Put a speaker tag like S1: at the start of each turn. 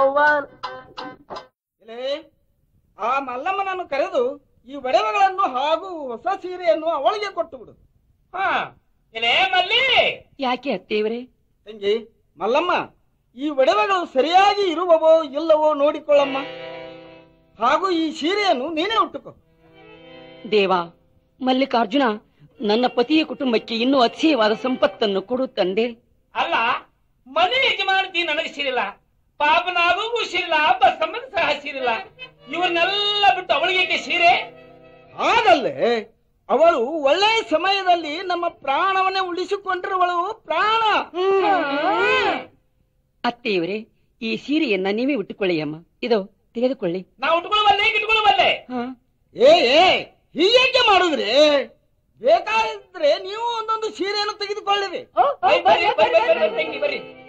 S1: ಇಲ್ಲೇ ಆ ಮಲ್ಲಮ್ಮನನ್ನು ಕರೆದು ಈ ಒಡವೆಗಳನ್ನು ಹಾಗೂ ಹೊಸ ಸೀರೆಯನ್ನು ಅವಳಿಗೆ ಕೊಟ್ಟು ಬಿಡು
S2: ಹಾ ಇಲ್ಲೇ ಮಲ್ಲಿ
S3: ಯಾಕೆ ಅತ್ತೇವ್ರೆ
S1: ತಂಗಿ ಮಲ್ಲಮ್ಮ ಈ ಒಡವೆಗಳು ಸರಿಯಾಗಿ ಇರುವವೋ ಇಲ್ಲವೋ ನೋಡಿಕೊಳ್ಳಮ್ಮ ಹಾಗೂ ಈ ಸೀರೆಯನ್ನು ನೀನೇ ಉಟ್ಟುಕೋ
S3: ದೇವ ಮಲ್ಲಿಕಾರ್ಜುನ ನನ್ನ ಪತಿಯ ಕುಟುಂಬಕ್ಕೆ ಇನ್ನೂ ಅತಿಶಯವಾದ ಸಂಪತ್ತನ್ನು ಕೊಡು ತಂದೆ
S2: ಅಲ್ಲ ಮನೆ ಯಜಮಾನತಿ ನನಗೆ ಸಿರಿಲ್ಲ ಪಾಪ ನಾಗೂ ಸಿರಿಲ್ಲ ಬಸಮ್ಮನ ಸಹ ಸಿರಿಲ್ಲ ಇವನ್ನೆಲ್ಲ ಬಿಟ್ಟು ಅವಳಿಗೆ ಸೀರೆ
S1: ಹಾಗಲ್ಲೇ ಅವಳು ಒಳ್ಳೆಯ ಸಮಯದಲ್ಲಿ ನಮ್ಮ ಪ್ರಾಣವನ್ನೇ ಉಳಿಸಿಕೊಂಡಿರುವಳು ಪ್ರಾಣ
S3: ಅತ್ತೆಯವರೇ ಈ ಸೀರೆಯನ್ನ ನೀವೇ ಉಟ್ಟುಕೊಳ್ಳಿ ಅಮ್ಮ ಇದು ತೆಗೆದುಕೊಳ್ಳಿ
S2: ನಾವು ಉಟ್ಕೊಳ್ಳುವಲ್ಲೇ ಗಿಟ್ಕೊಳ್ಳುವಲ್ಲೇ
S3: ಹಾ
S1: ಏ ಏ ಹೀಗೇಕೆ ಮಾಡುದ್ರಿ ಬೇಕಾದ್ರೆ ನೀವು ಒಂದೊಂದು ಸೀರೆಯನ್ನು ತೆಗೆದುಕೊಳ್ಳಿರಿ
S2: ಬರ್ರಿ ಬರ್ರಿ ಬರ್ರಿ ಬರ್ರಿ ತಂಗಿ ಬರ್ರಿ